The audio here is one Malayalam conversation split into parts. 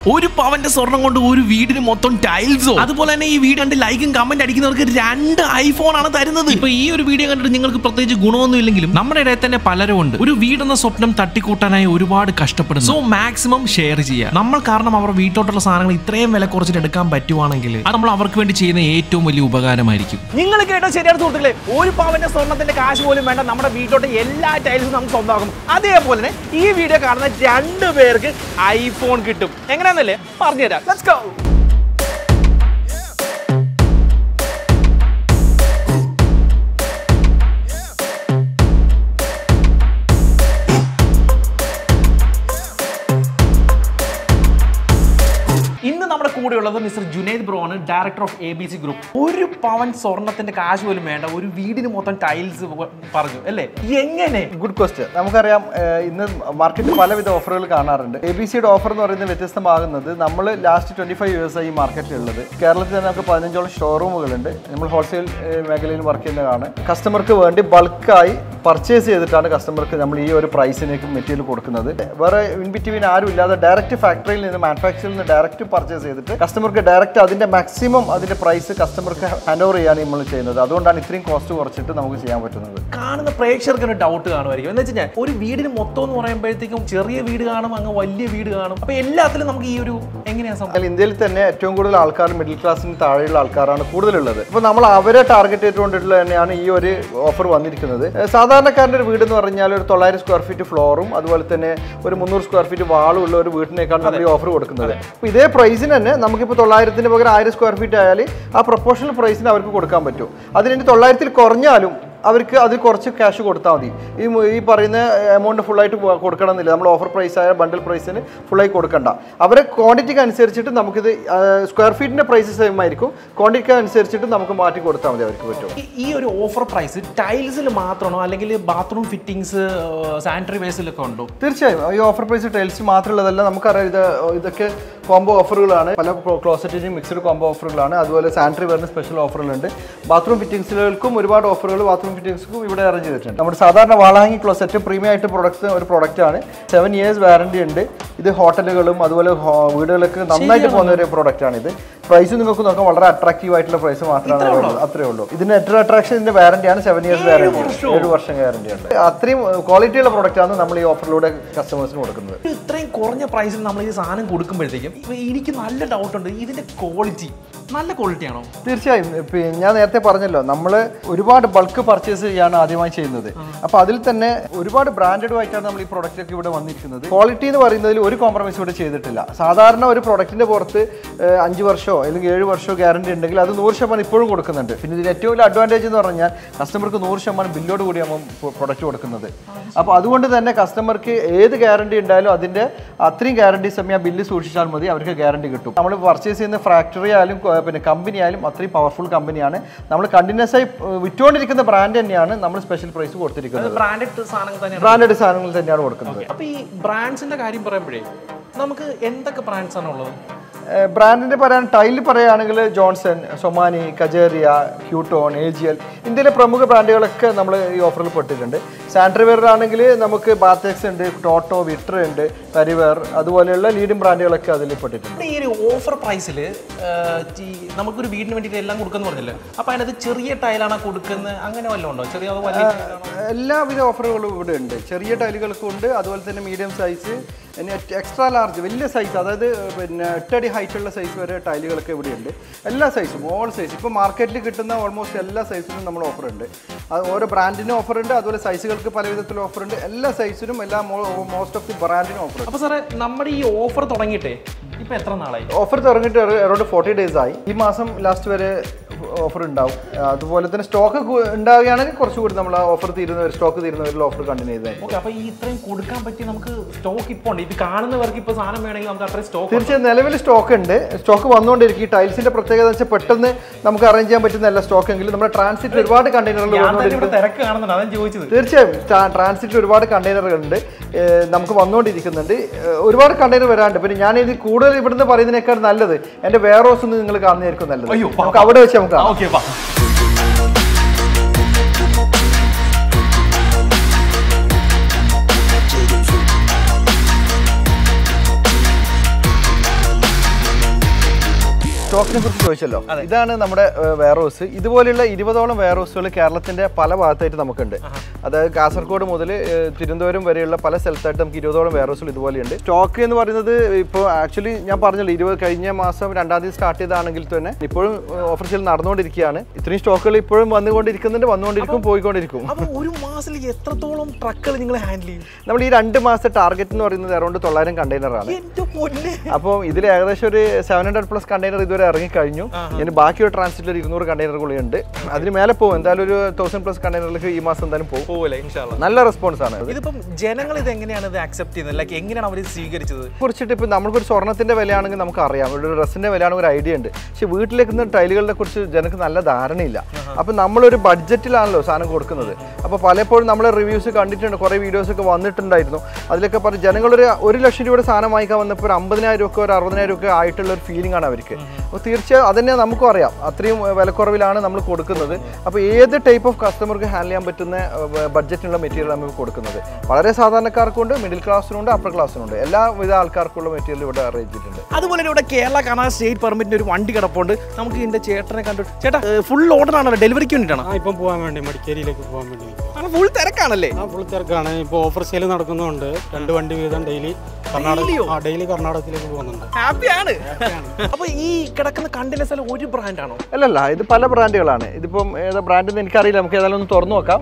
ഒരു പവന്റെ സ്വർണം കൊണ്ട് ഒരു വീടിന് മൊത്തം ടൈൽസോ അതുപോലെ തന്നെ ഈ വീട് കണ്ട് ലൈക്കും കമന്റ് അടിക്കുന്നവർക്ക് രണ്ട് ഐഫോൺ ആണ് തരുന്നത് ഇപ്പൊ ഈ ഒരു വീഡിയോ കണ്ടിട്ട് നിങ്ങൾക്ക് പ്രത്യേകിച്ച് ഗുണമൊന്നും ഇല്ലെങ്കിലും നമ്മുടെ ഇടയിൽ തന്നെ പലരും ഉണ്ട് ഒരു വീടെന്ന സ്വപ്നം തട്ടിക്കൂട്ടാനായി ഒരുപാട് കഷ്ടപ്പെടുന്നു സോ മാക്സിമം ഷെയർ ചെയ്യുക നമ്മൾ കാരണം അവർ വീട്ടോട്ടുള്ള സാധനങ്ങൾ ഇത്രയും വില കുറച്ചിട്ട് എടുക്കാൻ പറ്റുവാണെങ്കിൽ അത് നമ്മൾ അവർക്ക് വേണ്ടി ചെയ്യുന്ന ഏറ്റവും വലിയ ഉപകാരമായിരിക്കും നിങ്ങൾ കേട്ടോ ശരിയാണ് സുഹൃത്തുക്കളെ ഒരു പവന്റെ സ്വർണത്തിന്റെ കാശ് പോലും വേണ്ട നമ്മുടെ വീട്ടിലോട്ട് എല്ലാ ടൈൽസും നമുക്ക് സ്വന്തമാകും അതേപോലെ തന്നെ ഈ വീഡിയോ കാണുന്ന രണ്ട് പേർക്ക് ഐഫോൺ കിട്ടും എങ്ങനെയാന്നല്ലേ പറഞ്ഞുതരാം ലെറ്റ്സ് ഗോ ഇന്ന് നമ്മുടെ കൂടെയുള്ളത് മിസ്റ്റർ ജുനൈദ് ബ്രോ ആണ് director of A B C group ഒരു പവൻ സ്വർണത്തിന്റെ കാശ് പോലും വേണ്ട ഒരു വീടിന് മൊത്തം ടൈൽസ് പറഞ്ഞു അല്ലേ എങ്ങനെ ഗുഡ് ക്വസ്റ്റ്യൻ നമുക്കറിയാം ഏഹ്, ഇന്ന് മാർക്കറ്റിൽ പലവിധ ഓഫറുകൾ കാണാറുണ്ട് എ ബി സിയുടെ ഓഫർ എന്ന് പറയുന്നത് വ്യത്യസ്തമാകുന്നത് നമ്മൾ ലാസ്റ്റ് ട്വന്റി ഫൈവ് ഇയേഴ്സ് ആയി ഈ മാർക്കറ്റിലുള്ളത് കേരളത്തിൽ തന്നെ നമുക്ക് പതിനഞ്ചോളം ഷോറൂമുകളുണ്ട് നമ്മൾ ഹോൾസെയിൽ മേഖലയിൽ വർക്ക് ചെയ്യുന്നതാണ് കസ്റ്റമർക്ക് വേണ്ടി ബൾക്കായി പർച്ചേസ് ചെയ്തിട്ടാണ് കസ്റ്റമർക്ക് നമ്മൾ ഈ ഒരു പ്രൈസിനേക്ക് മെറ്റീരിയൽ കൊടുക്കുന്നത് വേറെ ഇൻ ബിറ്റ്വീൻ ആരും ഇല്ലാതെ ഡയറക്റ്റ് ഫാക്ടറിയിൽ നിന്ന് മാനുഫാക്ചറിൽ നിന്ന് ഡയറക്റ്റ് പർച്ചേസ് ചെയ്തിട്ട് കസ്റ്റമർക്ക് ഡയറക്റ്റ് അതിന്റെ മാക്സിമം അതിന്റെ പ്രൈസ് കസ്റ്റമർക്ക് ഹാൻഡ് ഓവർ ചെയ്യാണ് നമ്മൾ ചെയ്യുന്നത് അതുകൊണ്ടാണ് ഇത്രയും കോസ്റ്റ് കുറച്ചിട്ട് നമുക്ക് ചെയ്യാൻ പറ്റുന്നത് കാണുന്ന പ്രേക്ഷകർക്ക് ഒരു ഡൗട്ട് കാണുമായിരിക്കും എന്ന് വെച്ചാൽ ഒരു വീടിന് മൊത്തം എന്ന് പറയുമ്പോഴത്തേക്കും ചെറിയ വീട് കാണും അങ്ങ് വലിയ വീട് കാണും അപ്പൊ എല്ലാത്തിലും നമുക്ക് ഈ ഒരു എങ്ങനെയാ സംഭവം എന്നാൽ ഇന്ത്യയിൽ തന്നെ ഏറ്റവും കൂടുതൽ ആൾക്കാർ മിഡിൽ ക്ലാസ്സിന് താഴെയുള്ള ആൾക്കാരാണ് കൂടുതലുള്ളത് അപ്പോൾ നമ്മൾ അവരെ ടാർഗറ്റ് ചെയ്തുകൊണ്ടിട്ടുള്ള തന്നെയാണ് ഈ ഒരു ഓഫർ വന്നിരിക്കുന്നത് ഏഹ് സാധാരണക്കാരൻ്റെ ഒരു വീട് എന്ന് പറഞ്ഞാൽ ഒരു തൊള്ളായിരം സ്ക്വയർ ഫീറ്റ് ഫ്ലോറും അതുപോലെ തന്നെ ഒരു മുന്നൂറ് സ്ക്വയർ ഫീറ്റ് വാളും ഉള്ള ഒരു വീട്ടിനേക്കാണ് നമ്മൾ ഈ ഓഫർ കൊടുക്കുന്നത് അപ്പോൾ ഇതേ പ്രൈസിന് തന്നെ നമുക്കിപ്പോൾ തൊള്ളായിരത്തിന് പകരം ആയിരം സ്ക്വയർ ഫീറ്റ് ആയാൽ ആ പ്രൊപ്പോഷണൽ പ്രൈസിന് അവർക്ക് കൊടുക്കാൻ പറ്റും അതിന് തൊള്ളായിരത്തിൽ കുറഞ്ഞാലും അവർക്ക് അതിൽ കുറച്ച് ക്യാഷ് കൊടുത്താൽ മതി ഈ മു- ഈ പറയുന്ന എമൗണ്ട് ഫുള്ളായിട്ട് കൊടുക്കണം എന്നില്ല നമ്മൾ ഓഫർ പ്രൈസ് ആയ ബണ്ടിൽ പ്രൈസിന് ഫുള്ളായി കൊടുക്കണ്ട അവരെ ക്വാണ്ടിറ്റിക്ക് അനുസരിച്ചിട്ട് നമുക്കിത് സ്ക്വയർ ഫീറ്റിൻ്റെ പ്രൈസ് സെയിം ആയിരിക്കും ക്വാണ്ടിറ്റിക്ക് അനുസരിച്ചിട്ട് നമുക്ക് മാറ്റി കൊടുത്താൽ മതി അവർക്ക് പറ്റും ഈ- ഈ ഒരു ഓഫർ പ്രൈസ് ടൈൽസിൽ മാത്രമാണോ അല്ലെങ്കിൽ ബാത്റൂം ഫിറ്റിംഗ്സ് സാനിറ്ററി വേസിലൊക്കെ ഉണ്ടോ തീർച്ചയായും ഈ ഓഫർ പ്രൈസ് ടൈൽസ് മാത്രമുള്ളതല്ല നമുക്കറിയാം ഇത് ഇതൊക്കെ കോംബോ ഓഫറുകളാണ് പല ക്ലോസറ്റിനും മിക്സ്ഡ് കോംബോ ഓഫറുകളാണ് അതുപോലെ സാനിറ്ററി വെയറിന് സ്പെഷ്യൽ ഓഫറുകളുണ്ട് ബാത്റൂം ഫിറ്റിംഗ്സുകൾക്കും ഒരുപാട് ഓഫറുകൾ ബാത്റൂം ഫിറ്റിംഗ്സും ഇവിടെ അറേഞ്ച് ചെയ്തിട്ടുണ്ട് നമ്മുടെ സാധാരണ വാളാങ്ങി ക്ലോസറ്റ് പ്രീമിയം ആയിട്ട് പ്രൊഡക്ട്സ് ഒരു product ആണ് സെവൻ ഇയേഴ്സ് വാറണ്ടി ഉണ്ട് ഇത് ഹോട്ടലുകളും അതുപോലെ ഹോ- വീടുകളൊക്കെ നന്നായിട്ട് പോകുന്ന ഒരു പ്രോഡക്റ്റ് ആണ് ഇത് പ്രൈസ് നിങ്ങൾക്ക് നോക്കാം വളരെ അട്രാക്റ്റീവ് ആയിട്ടുള്ള പ്രൈസ് മാത്രമാണ് ഉള്ളത് അത്രേ ഉള്ളൂ ഇതിന് ഏറ്റവും അട്രാക്ഷൻ ഇതിന്റെ വാറണ്ടി ആണ് സെവൻ ഇയേഴ്സ് വാറണ്ടി ഏഴ് വർഷം ഗ്യാരണ്ടി ഉണ്ട് അത്രയും ക്വാളിറ്റിയുള്ള പ്രോഡക്റ്റ് ആണ് നമ്മൾ ഈ ഓഫറിലൂടെ കസ്റ്റമേഴ്സിന് കൊടുക്കുന്നത് ഇത്രയും കുറഞ്ഞ പ്രൈസിൽ നമ്മൾ ഈ സാധനം കൊടുക്കുമ്പോഴത്തേക്കും ഇപ്പൊ എനിക്ക് നല്ല ഡൗട്ട് ഉണ്ട് ഇതിന്റെ ക്വാളിറ്റി നല്ല ക്വാളിറ്റി ആണോ തീർച്ചയായും പിന്നെ ഞാൻ നേരത്തെ പറഞ്ഞല്ലോ നമ്മൾ ഒരുപാട് ബൾക്ക് പർച്ചേസ് ചെയ്യാണ് ആദ്യമായി ചെയ്യുന്നത് അപ്പോൾ അതിൽ തന്നെ ഒരുപാട് ബ്രാൻഡഡ് ആയിട്ടാണ് നമ്മൾ ഈ പ്രോഡക്റ്റ് ഒക്കെ ഇവിടെ വന്നിരിക്കുന്നത് ക്വാളിറ്റി എന്ന് പറയുന്നതിൽ ഒരു കോംപ്രമൈസ് ഇവിടെ ചെയ്തിട്ടില്ല സാധാരണ ഒരു പ്രൊഡക്റ്റിന്റെ പുറത്ത് ഏഹ്, അഞ്ച് വർഷമോ അല്ലെങ്കിൽ ഏഴ് വർഷമോ ഗ്യാരണ്ടി ഉണ്ടെങ്കിൽ അത് നൂറ് ശതമാനം ഇപ്പോഴും കൊടുക്കുന്നുണ്ട് പിന്നെ ഇതിന് ഏറ്റവും വലിയ അഡ്വാൻറ്റേജ് എന്ന് പറഞ്ഞാൽ കസ്റ്റമർക്ക് നൂറ് ശതമാനം ബില്ലോട് കൂടിയാണ് പ്രൊഡക്റ്റ് കൊടുക്കുന്നത് അപ്പോൾ അതുകൊണ്ട് തന്നെ കസ്റ്റമർക്ക് ഏത് ഗ്യാരണ്ടി ഉണ്ടായാലും അതിന്റെ അത്രയും ഗ്യാരണ്ടി സമയം ആ ബില്ല് സൂക്ഷിച്ചാൽ മതി അവർക്ക് ഗ്യാരണ്ടി കിട്ടും നമ്മൾ പർച്ചേസ് ചെയ്യുന്ന ഫാക്ടറി ആയാലും കൊ- പിന്നെ കമ്പനി ആയാലും അത്രയും പവർഫുൾ കമ്പനിയാണ് നമ്മൾ കണ്ടിന്യൂസ് ആയി ഏഹ്, വിറ്റുകൊണ്ടിരിക്കുന്ന ബ്രാൻഡ് തന്നെയാണ് നമ്മൾ സ്പെഷ്യൽ പ്രൈസ് കൊടുത്തിരിക്കുന്നത് ബ്രാൻഡഡ് സാധനങ്ങൾ തന്നെയാണ് ബ്രാൻഡഡ് സാധനങ്ങൾ തന്നെയാണ് കൊടുക്കുന്നത് അപ്പൊ ഈ ബ്രാൻഡ്സിന്റെ കാര്യം പറയുമ്പോഴേ നമുക്ക് എന്തൊക്കെ ബ്രാൻഡ്സ് ആണ് ഉള്ളത് ബ്രാൻഡിന്റെ പറയാൻ ടൈലിൽ പറയുകയാണെങ്കിൽ Johnson Somany Kajaria Qutone A G L ഇന്ത്യയിലെ പ്രമുഖ ബ്രാൻഡുകളൊക്കെ നമ്മൾ ഈ ഓഫറിൽ പെട്ടിട്ടുണ്ട് സാനിറ്ററി വെയർ ആണെങ്കിൽ നമുക്ക് ബാത്തെക്സ് ഉണ്ട് ടോട്ടോ വിട്ര ഉണ്ട് കരിവെയർ അതുപോലെയുള്ള ലീഡിംഗ് ബ്രാൻഡുകളൊക്കെ അതിൽ പെട്ടിട്ടുണ്ട് നമ്മുടെ ഈ ഒരു ഓഫർ പ്രൈസിൽ നമുക്കൊരു വീടിന് വേണ്ടിയിട്ട് എല്ലാം കൊടുക്കുന്നു പറഞ്ഞല്ലോ അപ്പൊ അതിനകത്ത് ചെറിയ ടൈലാണോ കൊടുക്കുന്നത് അങ്ങനെ വല്ലതും ഉണ്ടോ ചെറിയ അതോ വലിയ ടൈലാണോ? എല്ലാവിധ ഓഫറുകളും ഇവിടെ ഉണ്ട് ചെറിയ ടൈലുകൾക്കും ഉണ്ട് അതുപോലെ തന്നെ മീഡിയം സൈസ് എക്സ്ട്രാ ലാർജ് വലിയ സൈസ് അതായത് പിന്നെ എട്ടടി ഹൈറ്റ് ഉള്ള സൈസ് വരെ ടൈലുകളൊക്കെ ഇവിടെ ഉണ്ട് എല്ലാ സൈസും ഓൾ സൈസ് ഇപ്പോൾ മാർക്കറ്റിൽ കിട്ടുന്ന ഓൾമോസ്റ്റ് എല്ലാ സൈസിനും നമ്മൾ ഓഫർ ഉണ്ട് അത് ഓരോ ബ്രാൻഡിനും ഓഫർ ഉണ്ട് അതുപോലെ സൈസുകൾക്ക് പല വിധത്തിലും ഓഫർ ഉണ്ട് എല്ലാ സൈസിനും എല്ലാ മോസ്റ്റ് ഓഫ് ദി ബ്രാൻഡിനും ഓഫർ ഉണ്ട് അപ്പൊ സാറേ നമ്മുടെ ഈ ഓഫർ തുടങ്ങിയിട്ടേ ഇപ്പൊ എത്ര നാളായി ഓഫർ തുടങ്ങിയിട്ട് അറൗണ്ട് ഫോർട്ടി ഡേയ്സ് ആയി ഈ മാസം ലാസ്റ്റ് വരെ ഓഫർ ഉണ്ടാവും അതുപോലെ തന്നെ സ്റ്റോക്ക് ഉണ്ടാവുകയാണെങ്കിൽ കുറച്ചുകൂടി നമ്മൾ ആ ഓഫർ തീരുന്നവർ സ്റ്റോക്ക് തീരുന്നവരിൽ ഓഫർ കണ്ടിന്യൂ ചെയ്താൽ ഓക്കെ അപ്പൊ ഈ ഇത്രയും കൊടുക്കാൻ പറ്റി നമുക്ക് സ്റ്റോക്ക് ഇപ്പോൾ ഉണ്ട് ഇത് കാണുന്നവർക്ക് ഇപ്പൊ സാധനം വേണമെങ്കിൽ നമുക്ക് അത്രയും സ്റ്റോക്ക് തീർച്ചയായും നിലവിൽ സ്റ്റോക്ക് ഉണ്ട് സ്റ്റോക്ക് വന്നുകൊണ്ടിരിക്കും ഈ ടൈൽസിന്റെ പ്രത്യേകത വെച്ചാൽ പെട്ടെന്ന് നമുക്ക് അറേഞ്ച് ചെയ്യാൻ പറ്റുന്ന എല്ലാ സ്റ്റോക്ക് എങ്കിലും നമ്മുടെ ട്രാൻസിറ്റ് ഒരുപാട് കണ്ടെയ്നറുകൾ ഞാൻ തന്നെ ഇവിടെ വന്നുകൊണ്ടിരിക്കും തിരക്ക് കാണുന്നുണ്ട് അതാണ് ചോദിച്ചത് തീർച്ചയായും ട്രാൻസിറ്റ് ഒരുപാട് കണ്ടെയ്നറുകൾ ഉണ്ട് ഏഹ് നമുക്ക് വന്നുകൊണ്ടിരിക്കുന്നുണ്ട് ഏഹ് ഒരുപാട് കണ്ടെയ്നർ വരാണ്ട് പിന്നെ ഞാൻ ഇത് കൂടുതൽ ഇവിടുന്ന് പറയുന്നതിനേക്കാൾ നല്ലത് എന്റെ വേറെ ഹൗസ് നിങ്ങൾ കാണുന്നതായിരിക്കും നല്ലത് അയ്യോ, പാ, നമുക്ക് അവിടെ വെച്ച് നമുക്ക് കാണാം ഓക്കെ വാ സ്റ്റോക്കിനെ കുറിച്ച് ചോദിച്ചല്ലോ ഇതാണ് നമ്മുടെ വെയർഹൗസ് ഇതുപോലെയുള്ള ഇരുപതോളം വെയർഹൗസുകൾ കേരളത്തിന്റെ പല ഭാഗത്തായിട്ട് നമുക്കുണ്ട് അതായത് കാസർഗോഡ് മുതൽ തിരുവനന്തപുരം വരെയുള്ള പല സ്ഥലത്തായിട്ട് നമുക്ക് ഇരുപതോളം വെയർഹൗസുകൾ ഇതുപോലെയുണ്ട് സ്റ്റോക്ക് എന്ന് പറയുന്നത് ഇപ്പോൾ ആക്ച്വലി ഞാൻ പറഞ്ഞല്ലോ ഇരുപത് കഴിഞ്ഞ മാസം രണ്ടാം തീയതി സ്റ്റാർട്ട് ചെയ്താണെങ്കിൽ തന്നെ ഇപ്പോഴും ഓഫർ സെയിൽ നടന്നുകൊണ്ടിരിക്കുകയാണ് ഇത്രയും സ്റ്റോക്കുകൾ ഇപ്പോഴും വന്നുകൊണ്ടിരിക്കുന്നുണ്ട് വന്നുകൊണ്ടിരിക്കും പോയിക്കൊണ്ടിരിക്കും അപ്പൊ ഒരു മാസത്തിൽ എത്രത്തോളം ട്രക്കുകൾ നിങ്ങൾ ഹാൻഡിൽ ചെയ്യും നമ്മൾ ഈ രണ്ട് മാസത്തെ ടാർഗറ്റ് എന്ന് പറയുന്നത് അറൗണ്ട് തൊള്ളായിരം കണ്ടെയ്നറാണ് എന്റെ പൊന്നെ അപ്പോൾ ഇതിൽ ഏകദേശം ഒരു സെവൻ ഹൺഡ്രഡ് പ്ലസ് കണ്ടെയ്നർ ഇതുവരെ ഇറങ്ങി കഴിഞ്ഞു ഇനി ബാക്കിയുള്ള ട്രാൻസിറ്റിൽ ഒരു ഇരുന്നൂറ് കണ്ടെയ്നർ കൂടി ഉണ്ട് അതിന് മേലെ പോകും എന്തായാലും ഒരു തൗസൻഡ് പ്ലസ് കണ്ടെയ്നറിലേക്ക് ഈ മാസം എന്തായാലും പോകും പോവല്ലേ ഇൻഷാല്ല നല്ല റെസ്പോൺസ് ആണ് ഇത് ഇതിപ്പം ജനങ്ങൾ ഇത് എങ്ങനെയാണ് ഇത് അക്സെപ്റ്റ് ചെയ്യുന്നത് ലൈക്ക് എങ്ങനെയാണ് അവർ സ്വീകരിച്ചത് കുറിച്ചിട്ട് ഇപ്പം നമ്മൾക്കൊരു സ്വർണ്ണത്തിന്റെ വിലയാണെങ്കിൽ നമുക്ക് അറിയാം ഒരു ഡ്രസ്സിന്റെ വിലയാണെങ്കിൽ ഒരു ഐഡിയ ഉണ്ട് പക്ഷെ വീട്ടിലേക്ക് നിന്ന് ടൈലുകളെ കുറിച്ച് ജനങ്ങൾക്ക് നല്ല ധാരണയില്ല അപ്പം നമ്മളൊരു ബഡ്ജറ്റിലാണല്ലോ സാധനം കൊടുക്കുന്നത് അപ്പോൾ പലപ്പോഴും നമ്മളെ റിവ്യൂസ് കണ്ടിട്ടുണ്ട് കുറേ വീഡിയോസ് ഒക്കെ വന്നിട്ടുണ്ടായിരുന്നു അതിലൊക്കെ പറഞ്ഞ് ജനങ്ങളൊരു ഒരു ലക്ഷം രൂപയുടെ സാധനം വാങ്ങിക്കാൻ വന്നപ്പോൾ ഒരു അമ്പതിനായിരം രൂപ ഒരു അറുപതിനായിരം രൂപ ആയിട്ടുള്ള ഒരു ഫീലിംഗ് ആണ് അവർക്ക് അപ്പോൾ തീർച്ചയായും അതന്നെ നമുക്കും അറിയാം അത്രയും വിലക്കുറവിലാണ് നമ്മൾ കൊടുക്കുന്നത് അപ്പോൾ ഏത് ടൈപ്പ് ഓഫ് കസ്റ്റമർക്ക് ഹാൻഡിൽ ചെയ്യാൻ പറ്റുന്ന ബഡ്ജറ്റിനുള്ള മെറ്റീരിയൽ നമുക്ക് കൊടുക്കുന്നത് വളരെ സാധാരണക്കാർക്കുണ്ട് മിഡിൽ ക്ലാസ്സിനുണ്ട് അപ്പർ ക്ലാസ്സിനുണ്ട് എല്ലാവിധ ആൾക്കാർക്കുള്ള മെറ്റീരിയൽ ഇവിടെ അറേഞ്ച് ചെയ്തിട്ടുണ്ട് അതുപോലെ തന്നെ ഇവിടെ കേരള കർണാടക സ്റ്റേറ്റ് പെർമിറ്റിന്റെ ഒരു വണ്ടി കിടപ്പുണ്ട് നമുക്ക് ഇതിന്റെ ചേട്ടനെ കണ്ടു ചേട്ടാ ഫുൾ ഓർഡർ ആണല്ലോ ഡെലിവറിക്ക് വേണ്ടിയിട്ടാണ് ആ ഇപ്പം പോകാൻ വേണ്ടി മടിക്കേരിയിലേക്ക് പോകാൻ വേണ്ടി നിൽക്കുക. അങ്ങനെ ഫുൾ തിരക്കാണല്ലേ ആ ഫുൾ തിരക്കാണ് ഇപ്പോൾ ഓഫർ സെയിൽ നടക്കുന്നുണ്ട് രണ്ട് വണ്ടി വീതം ഡെയിലി കർണാടക ആ ഡെയിലി കർണാടകത്തിലേക്ക് പോകുന്നുണ്ട് ഹാപ്പിയാണ് അപ്പൊ ഈ കിടക്കുന്ന കണ്ടിന്യൂസ് എല്ലാം ഒരു ബ്രാൻഡാണോ അല്ലല്ല ഇത് പല ബ്രാൻഡുകളാണ് ഇതിപ്പം ഏതാ ബ്രാൻഡ് എന്ന് എനിക്കറിയില്ല നമുക്ക് ഏതായാലും ഒന്ന് തുറന്നു നോക്കാം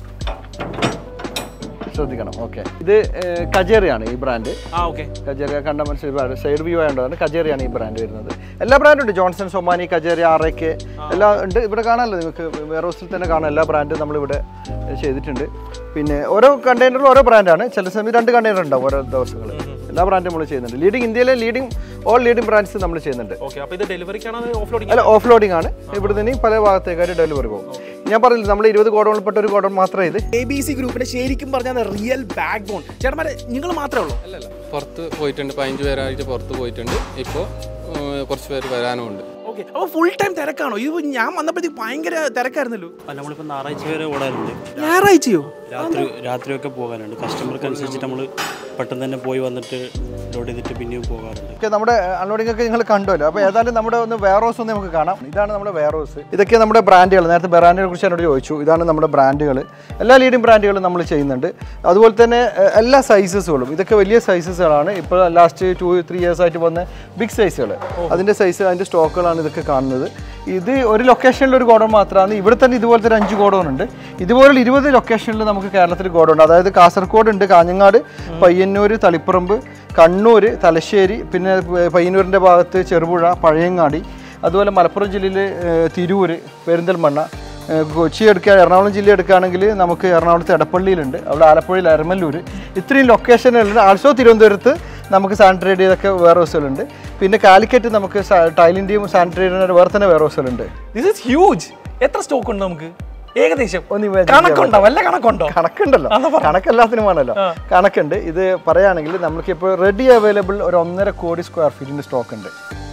ശ്രദ്ധിക്കണം ഓക്കെ ഇത് ഏഹ്, കജേറിയാണ് ഈ ബ്രാൻഡ് ആ ഓക്കെ കജേറിയ കണ്ട മനസ്സിലായി സൈഡ് വ്യൂ ആയതുകൊണ്ടാണ് കജേറിയാണ് ഈ ബ്രാൻഡ് വരുന്നത് എല്ലാ ബ്രാൻഡും ഉണ്ട് Johnson Somany Kajaria R A K എല്ലാം ഉണ്ട് ഇവിടെ കാണാമല്ലോ നിങ്ങൾക്ക് വെയർ ഹൗസിൽ തന്നെ കാണാം എല്ലാ ബ്രാൻഡും നമ്മളിവിടെ ചെയ്തിട്ടുണ്ട് പിന്നെ ഓരോ കണ്ടെയ്നറിലും ഓരോ ബ്രാൻഡാണ് ചില സമയത്ത് രണ്ട് കണ്ടെയ്നർ ഉണ്ടാവും ഓരോ ദിവസങ്ങൾ എല്ലാ ബ്രാൻഡും നമ്മൾ ചെയ്യുന്നുണ്ട് ലീഡിങ് ഇന്ത്യയിലെ ലീഡിങ് ഓൾ ലീഡിങ് ബ്രാൻഡ്സ് നമ്മൾ ചെയ്യുന്നുണ്ട് ഓക്കെ അപ്പൊ ഇത് ഡെലിവറിക്കാണോ ഓഫ് ലോഡിംഗ് അല്ല ഓഫ് ലോഡിംഗ് ആണ് ഇവിടെ നിന്ന് പല ഭാഗത്തേക്കായിട്ട് ഡെലിവറി പോകും ഞാൻ പറഞ്ഞില്ല നമ്മൾ ഇരുപത് ഗോഡൗണിൽപ്പെട്ട ഒരു ഗോഡൗൺ മാത്രമേ ഇത് എ ബി സി ഗ്രൂപ്പിന്റെ ശരിക്കും പറഞ്ഞാൽ റിയൽ ബാക്ക് ബോൺ ചേട്ടന്മാരെ നിങ്ങൾ മാത്രമേ ഉള്ളൂ അല്ലല്ല പുറത്ത് പോയിട്ടുണ്ട് പതിനഞ്ച് പേരായിട്ട് പുറത്ത് പോയിട്ടുണ്ട് ഇപ്പോൾ കുറച്ച് പേര് വരാനുമുണ്ട് ഓക്കെ അപ്പൊ ഫുൾ ടൈം തിരക്കാണോ ഇത് ഞാൻ വന്നപ്പോഴത്തേക്ക് ഭയങ്കര തിരക്കായിരുന്നല്ലോ അല്ല നമ്മളിപ്പോൾ ഞായറാഴ്ച വരെ ഓടാറുണ്ട് ഞായറാഴ്ചയോ രാത്രി രാത്രിയൊക്കെ പോകാറുണ്ട് കസ്റ്റമർക്ക് അനുസരിച്ചിട്ട് നമ്മൾ പെട്ടെന്ന് തന്നെ പോയി വന്നിട്ട് ലോഡ് ചെയ്തിട്ട് പിന്നെയും പോകാറുണ്ട് ഒക്കെ നമ്മുടെ അൺലോഡിംഗ് ഒക്കെ നിങ്ങൾ കണ്ടുവല്ലോ അപ്പോൾ ഏതായാലും നമ്മുടെ ഒന്ന് വെയർ ഹൗസ് ഒന്ന് നമുക്ക് കാണാം ഇതാണ് നമ്മുടെ വെയർ ഹൗസ് ഇതൊക്കെ നമ്മുടെ ബ്രാൻഡുകൾ നേരത്തെ ബ്രാൻഡിനെ കുറിച്ച് എന്നോട് ചോദിച്ചു ഇതാണ് നമ്മുടെ ബ്രാൻഡുകൾ എല്ലാ ലീഡിംഗ് ബ്രാൻഡുകളും നമ്മൾ ചെയ്യുന്നുണ്ട് അതുപോലെ തന്നെ ഏഹ്, എല്ലാ സൈസസുകളും ഇതൊക്കെ വലിയ സൈസസുകളാണ് ഇപ്പോൾ ലാസ്റ്റ് ടു ത്രീ ഇയേഴ്സ് ആയിട്ട് വന്ന ബിഗ് സൈസുകൾ അതിൻ്റെ സൈസ് അതിൻ്റെ സ്റ്റോക്കുകളാണ് ഇതൊക്കെ കാണുന്നത് ഇത് ഒരു ലൊക്കേഷനിൽ ഒരു ഗോഡൗൺ മാത്രമാണ് ഇവിടെ തന്നെ ഇതുപോലത്തെ ഒരു അഞ്ച് ഗോഡൗൺ ഉണ്ട് ഇതുപോലുള്ള ഇരുപത് ലൊക്കേഷനിൽ നമുക്ക് കേരളത്തിൽ ഗോഡൗൺ ഉണ്ട് അതായത് കാസർഗോഡ് ഉണ്ട് കാഞ്ഞങ്ങാട് പയ്യന്നൂർ തളിപ്പറമ്പ് കണ്ണൂർ തലശ്ശേരി പിന്നെ പയ്യന്നൂരിൻ്റെ ഭാഗത്ത് ചെറുപുഴ പഴയങ്ങാടി അതുപോലെ മലപ്പുറം ജില്ലയിൽ തിരൂർ പെരിന്തൽമണ്ണ ഏഹ് കൊച്ചി എടുക്കുക എറണാകുളം ജില്ല എടുക്കുകയാണെങ്കിൽ നമുക്ക് എറണാകുളത്ത് എടപ്പള്ളിയിലുണ്ട് അവിടെ ആലപ്പുഴയിൽ അരമല്ലൂർ ഇത്രയും ലൊക്കേഷനുകളുണ്ട് ആൾസോ തിരുവനന്തപുരത്ത് നമുക്ക് സാനിറ്ററിയുടെയൊക്കെ വെയർ ഹൗസുകളുണ്ട് പിന്നെ കാലിക്കറ്റ് നമുക്ക് ടൈലിൻ്റെയും സാനിറ്ററിയുടെ വേറെ തന്നെ വെയർ ഹൗസുകളുണ്ട് ദിസ് ഇസ് ഹ്യൂജ് എത്ര സ്റ്റോക്ക് ഉണ്ട് നമുക്ക് ഏകദേശം ഒന്ന് imagine ചെയ്യാൻ കണക്കുണ്ടോ വല്ല കണക്കുണ്ടോ കണക്കുണ്ടല്ലോ കണക്കെല്ലാത്തിനും വേണമല്ലോ കണക്കുണ്ട് ഇത് പറയുകയാണെങ്കിൽ നമുക്ക് ഇപ്പോൾ റെഡി അവൈലബിൾ ഒരു ഒന്നര കോടി സ്ക്വയർ ഫീറ്റിന്റെ സ്റ്റോക്ക് ഉണ്ട്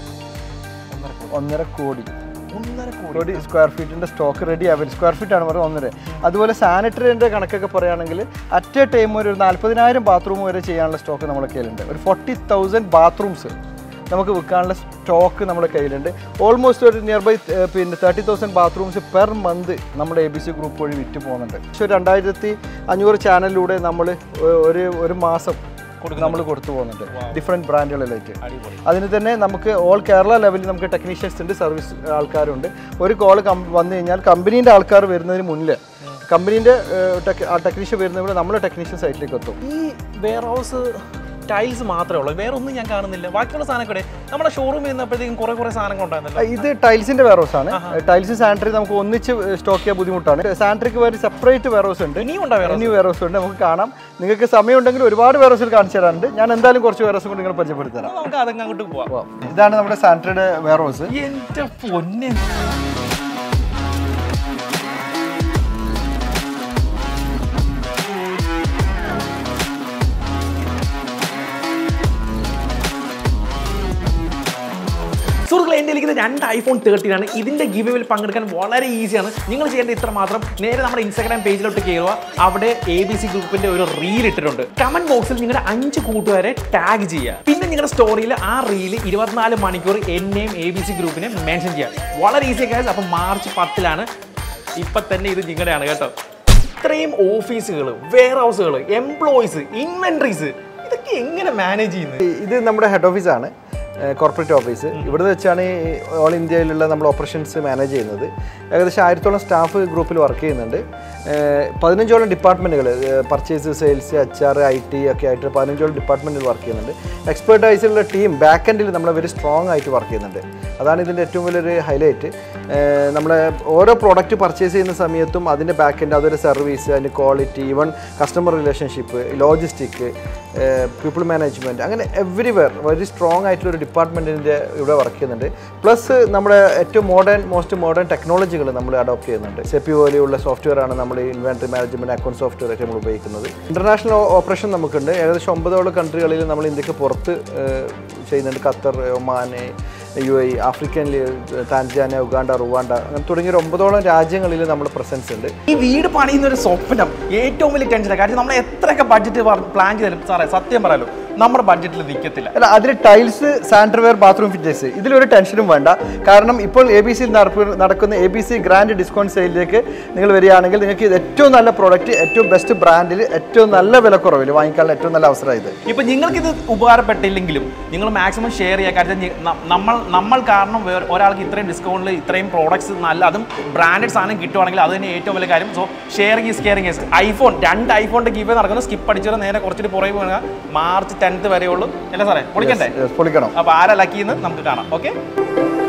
ഒന്നര കോടി ഒന്നര കോടി സ്ക്വയർ ഫീറ്റിന്റെ stock ready available square feet ആണ് പറയുന്നത് ഒന്നര അതുപോലെ സാനിറ്ററിന്റെ കണക്കൊക്കെ പറയുകയാണെങ്കിൽ അറ്റ് എ ടൈം ഒരു നാൽപ്പതിനായിരം ബാത്റൂം വരെ ചെയ്യാനുള്ള സ്റ്റോക്ക് നമ്മുടെ കയ്യിലുണ്ട് ഒരു ഫോർട്ടി തൗസൻഡ് ബാത്റൂംസ് നമുക്ക് വിൽക്കാനുള്ള സ്റ്റോക്ക് നമ്മുടെ കയ്യിലുണ്ട് ഓൾമോസ്റ്റ് ഒരു നിയർ ബൈ പിന്നെ thirty thousand bathrooms per month നമ്മുടെ എ ബി സി ഗ്രൂപ്പ് വഴി വിറ്റ് പോകുന്നുണ്ട് പക്ഷേ ഒരു രണ്ടായിരത്തി അഞ്ഞൂറ് ചാനലിലൂടെ നമ്മൾ ഒരു ഒരു മാസം നമ്മൾ കൊടുത്തു പോകുന്നുണ്ട് ഡിഫറെൻറ്റ് ബ്രാൻഡുകളിലേക്ക് അതിന് തന്നെ നമുക്ക് ഓൾ കേരള ലെവലിൽ നമുക്ക് ടെക്നീഷ്യൻസ് ഉണ്ട് സർവീസ് ആൾക്കാരുണ്ട് ഒരു കോൾ വന്നു കഴിഞ്ഞാൽ കമ്പനീൻ്റെ ആൾക്കാർ വരുന്നതിന് മുന്നിൽ കമ്പനീൻ്റെ ടെക്നീഷ്യൻ വരുന്നതിന് നമ്മളെ ടെക്നീഷ്യൻ സൈറ്റിലേക്ക് എത്തും ഈ വെയർ ഹൗസ് ടൈൽസ് മാത്രമേ ഉള്ളൂ വേറെ ഒന്നും ഞാൻ കാണുന്നില്ല ബാക്കിയുള്ള സാധനങ്ങളെ നമ്മുടെ ഷോറൂമിൽ നിന്നപ്പോഴത്തേക്കും കുറെ കുറെ സാധനങ്ങൾ ഉണ്ടായിരുന്നല്ലോ ഇത് ടൈൽസിന്റെ വെയർ ഹൗസ് ആണ് ടൈൽസ് സാനിറ്ററി നമുക്ക് ഒന്നിച്ച് സ്റ്റോക്ക് ചെയ്യാൻ ബുദ്ധിമുട്ടാണ് സാനിറ്ററിക്ക് വേറെ സെപ്പറേറ്റ് വെയർ ഹൗസ് ഉണ്ട് ഇനിയും ഉണ്ടോ വേറെ ഇനി വെയർ ഹൗസ് ഉണ്ട് നമുക്ക് കാണാം നിങ്ങൾക്ക് സമയമുണ്ടെങ്കിൽ ഒരുപാട് വെയർ ഹൗസിൽ കാണിച്ചു തരാറുണ്ട് ഞാൻ എന്തായാലും കുറച്ച് വെയർ ഹൗസ് കൊണ്ട് നിങ്ങൾ പരിചയപ്പെടുത്തി തരാം നമുക്ക് അതങ്ങ് അങ്ങോട്ട് പോവാം അപ്പോൾ ഇതാണ് നമ്മുടെ സാനിറ്ററിയുടെ വെയർ ഹൗസ് എന്റെ പൊന്നെ സുഹൃത്തുക്കളെ എൻ്റെ ഇരിക്കുന്ന രണ്ട് ഐഫോൺ തേർട്ടീൻ ആണ് ഇതിന്റെ ഗിവേവിൽ പങ്കെടുക്കാൻ വളരെ ഈസിയാണ് നിങ്ങൾ ചെയ്യേണ്ട ഇത്ര മാത്രം നേരെ നമ്മുടെ ഇൻസ്റ്റാഗ്രാം പേജിലോട്ട് കയറുക അവിടെ എ ബി സി ഗ്രൂപ്പിന്റെ ഒരു റീൽ ഇട്ടിട്ടുണ്ട് കമന്റ് ബോക്സിൽ നിങ്ങളുടെ അഞ്ച് കൂട്ടുകാരെ ടാഗ് ചെയ്യുക പിന്നെ നിങ്ങളുടെ സ്റ്റോറിയിൽ ആ റീൽ ഇരുപത്തിനാല് മണിക്കൂർ എന്നെയും എ ബി സി ഗ്രൂപ്പിനെ മെൻഷൻ ചെയ്യുക വളരെ ഈസി കാര്യം അപ്പം മാർച്ച് പത്തിലാണ് ഇപ്പൊ തന്നെ ഇത് നിങ്ങളുടെയാണ് കേട്ടോ ഇത്രയും ഓഫീസുകൾ വെയർ ഹൗസുകൾ എംപ്ലോയീസ് ഇൻവെന്ററീസ് ഇതൊക്കെ എങ്ങനെ മാനേജ് ചെയ്യുന്നത് ഇത് നമ്മുടെ ഹെഡ് ഓഫീസാണ് കോർപ്പറേറ്റ് ഓഫീസ് ഇവിടെ വെച്ചാണ് ഈ ഓൾ ഇന്ത്യയിലുള്ള നമ്മൾ ഓപ്പറേഷൻസ് മാനേജ് ചെയ്യുന്നത് ഏകദേശം ആയിരത്തോളം സ്റ്റാഫ് ഗ്രൂപ്പിൽ വർക്ക് ചെയ്യുന്നുണ്ട് ഏഹ് പതിനഞ്ചോളം ഡിപ്പാർട്ട്മെൻറ്റുകൾ purchase sales H R I T ഒക്കെ ആയിട്ട് പതിനഞ്ചോളം ഡിപ്പാർട്ട്മെൻറ്റിൽ വർക്ക് ചെയ്യുന്നുണ്ട് എക്സ്പേർട്ടൈസിലുള്ള ടീം ബാക്ക് എൻഡിൽ നമ്മൾ വെരി സ്ട്രോങ് ആയിട്ട് വർക്ക് ചെയ്യുന്നുണ്ട് അതാണ് ഇതിൻ്റെ ഏറ്റവും വലിയൊരു ഹൈലൈറ്റ് നമ്മളെ ഓരോ പ്രോഡക്റ്റ് പർച്ചേസ് ചെയ്യുന്ന സമയത്തും അതിൻ്റെ ബാക്ക് എൻഡ് അതൊരു സർവീസ് അതിൻ്റെ quality even customer relationship logistic people management അങ്ങനെ എവറിവെയർ വെരി സ്ട്രോങ് ആയിട്ടുള്ള ഒരു ഡിപ്പാർട്ട്മെൻറ്റിൻ്റെ ഇവിടെ വർക്ക് ചെയ്യുന്നുണ്ട് പ്ലസ് നമ്മുടെ ഏറ്റവും മോഡേൺ മോസ്റ്റ് മോഡേൺ ടെക്നോളജികൾ നമ്മൾ അഡോപ്റ്റ് ചെയ്യുന്നുണ്ട് സെപ്പി പോലെയുള്ള സോഫ്റ്റ്വെയർ ആണ് നമ്മൾ ഇൻവെൻട്രി മാനേജ്മെൻറ്റ് അക്കൗണ്ട് സോഫ്റ്റ്വെയർ ആയിട്ട് നമ്മൾ ഉപയോഗിക്കുന്നത് ഇൻ്റർനാഷണൽ ഓപ്പറേഷൻ നമുക്കുണ്ട് ഏകദേശം ഒമ്പതോളം കൺട്രികളിൽ നമ്മൾ ഇന്ത്യക്ക് പുറത്ത് ഏഹ്, ചെയ്യുന്നുണ്ട് Qatar Oman U I African Tanzania Uganda Rwanda അങ്ങനെ തുടങ്ങിയ ഒരു ഒമ്പതോളം രാജ്യങ്ങളിൽ നമ്മൾ പ്രസൻസ് ഉണ്ട് ഈ വീട് പണിയുന്ന ഒരു സ്വപ്നം ഏറ്റവും വലിയ ടെൻഷനാണ് കാര്യം നമ്മൾ എത്രയൊക്കെ ബഡ്ജറ്റ് പ്ലാൻ ചെയ്താലും സാറേ സത്യം പറയാലോ നമ്മുടെ ബഡ്ജറ്റിൽ നിൽക്കത്തില്ല അല്ല അതിൽ ടൈൽസ് സാനിറ്ററിവെയർ ബാത്റൂം ഫിറ്റേഴ്സ് ഇതിലൊരു ടെൻഷനും വേണ്ട കാരണം ഇപ്പോൾ എ ബി സിയിൽ നടക്കുന്ന A B C grand discount സെയിലിലേക്ക് നിങ്ങൾ വരികയാണെങ്കിൽ നിങ്ങൾക്ക് ഇത് ഏറ്റവും നല്ല പ്രോഡക്റ്റ് ഏറ്റവും ബെസ്റ്റ് ബ്രാൻഡിൽ ഏറ്റവും നല്ല വിലക്കുറവിൽ വാങ്ങിക്കാനുള്ള ഏറ്റവും നല്ല അവസരം ഇത് ഇപ്പൊ നിങ്ങൾക്ക് ഇത് ഉപകാരപ്പെട്ടില്ലെങ്കിലും നിങ്ങൾ മാക്സിമം ഷെയർ ചെയ്യുക കാര്യം ഞ- ന- നമ്മൾ നമ്മൾ കാരണം വേറെ ഒരാൾക്ക് ഇത്രയും ഡിസ്കൗണ്ടിൽ ഇത്രയും പ്രോഡക്ട്സ് നല്ല അതും ബ്രാൻഡഡ് സാധനം കിട്ടുവാണെങ്കിൽ അത് തന്നെ ഏറ്റവും വലിയ കാര്യം so sharing is caring is iPhone രണ്ട് ഐഫോണിന്റെ ഗീവ് നടക്കുന്നത് സ്കിപ്പ് അടിച്ചത് നേരെ കുറച്ചിട്ട് പുറകെ പോവുക മാർച്ച് ടെൻത്ത് വരെ ഉള്ളൂ അല്ലേ സാറേ പൊളിക്കണ്ടേ Yes, പൊളിക്കണം അപ്പൊ ആരാ ലക്കിന്ന് നമുക്ക് കാണാം ഓക്കെ